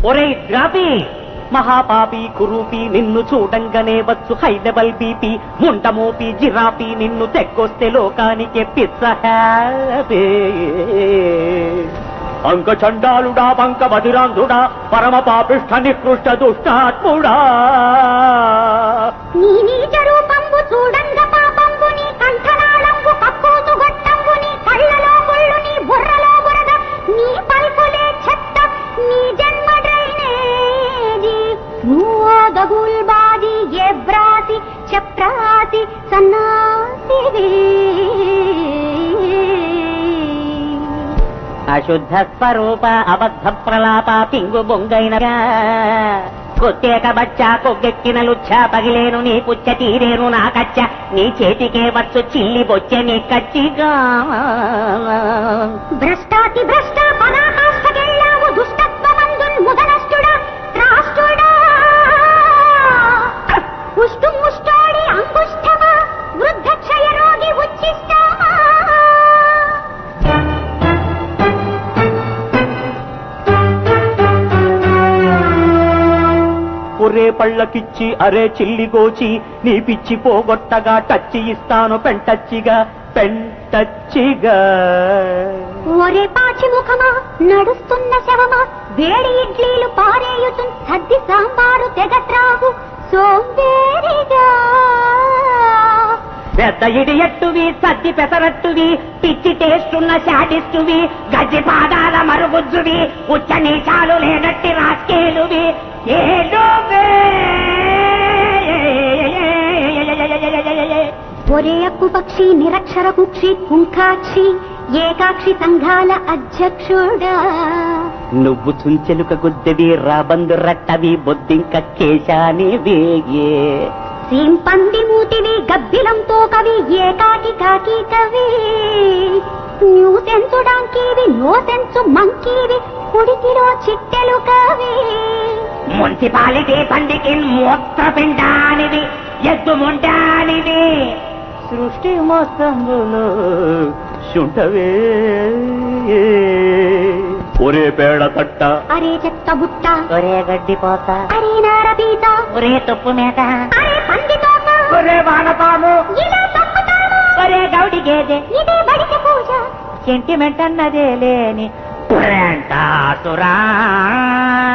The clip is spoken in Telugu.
ఒరే ద్రాపి మహాపాపి కురూపి నిన్ను చూడంగానే వచ్చు హై లెవెల్ బీపీ ముంటమోపి జిరాపి నిన్ను తెగ్గొస్తే లోకానికి పిచ్చ హ్యాపీ. అంక చండాలుడా బంక బధిరాంధుడా పరమ పాపిష్ఠ నికృష్ట దుష్టాత్ముడా నీ నీచ రూపంబు చూడంగ పాపంబు నీ కంఠనాళంబు కక్కూసు గొట్టంబు నీ కళ్ళలో గుళ్ళు నీ బుర్రలో బురద నీ పల్పులే చెత్త నీ జన్మ డ్రైనేజీ నువ్వో గగుల్బాజీ ఎబ్రాసి చప్రాసి సన్నాసివి అశుద్ధ స్వరూప అబద్ధ ప్రలాప పింగు బొంగైన కొత్తేక బచ్చా కొగ్గెక్కిన లుచ్చ పగిలేను నీ పుచ్చ తీరేను నా కచ్చ నీ చేతికే వచ్చు చిల్లి బొచ్చ నీ కచ్చిగా భ్రష్టాతి భ్రష్ట పరాకాష్ఠకెళ్ళావు దుష్టత్వమందున్ ముదనష్టుడా త్రాష్టుడా ఉష్టు ముష్టోడి అంగుష్టమా వృద్ధ క్షయ రోగి ఉచ్చిష్టమా ఒరే పళ్ళకిచ్చి అరే చిల్లి గోచి నీ పిచ్చి పోగొట్టగా టచ్చి ఇస్తాను పెంటచ్చిగా పెంటచ్చిగా ఒరే పాచి ముఖమా నడుస్తున్న శవమా వేడి ఇడ్లీలు పారేయుతు సద్ది సాంబారు తెగట్రావు సోంబేరిగా పెద్ద ఇడియట్టువి సద్ది పెసరట్టువి పిచ్చి టేస్టున్న శాటిస్టువి గజ్జి పాదాల మరుగుజ్జువి ఉచ్చ నీచాలు లేనట్టి రాస్కేలువి ఏలువే. ఒరే అక్కు పక్షి నిరక్షర కుక్షి కుంకాక్షి ఏకాక్షి సంఘాల అధ్యక్షుడా నువ్వు చుంచెలుక గుద్దెవి రాబందు రట్టవి బొద్దింక కేశాని వేగే సింపంది మూతివి గబ్బిలంతో కవి ఏకాకి కాకి కవి న్యూ సెన్సు డాంకీవి నో సెన్సు మంకీవి కుడికిలో చిట్టెలు కవి మున్సిపాలిటీ పండికి మూత్రపిండానిది ఎద్దు ముండానిది సృష్టి మొత్తంలో శుంఠవే ఒరే పేడ తట్ట అరే చెత్త బుట్ట ఒరే గడ్డి పోత అరే నారబీత ఒరే తుప్పు మేత అరే పంది తోక ఒరే వానపాము ఇలా తప్పుతాము ఒరే గౌడి గేదె ఇదే బడిక పూజ సెంటిమెంట్ అన్నదే లేని పురంటాసురా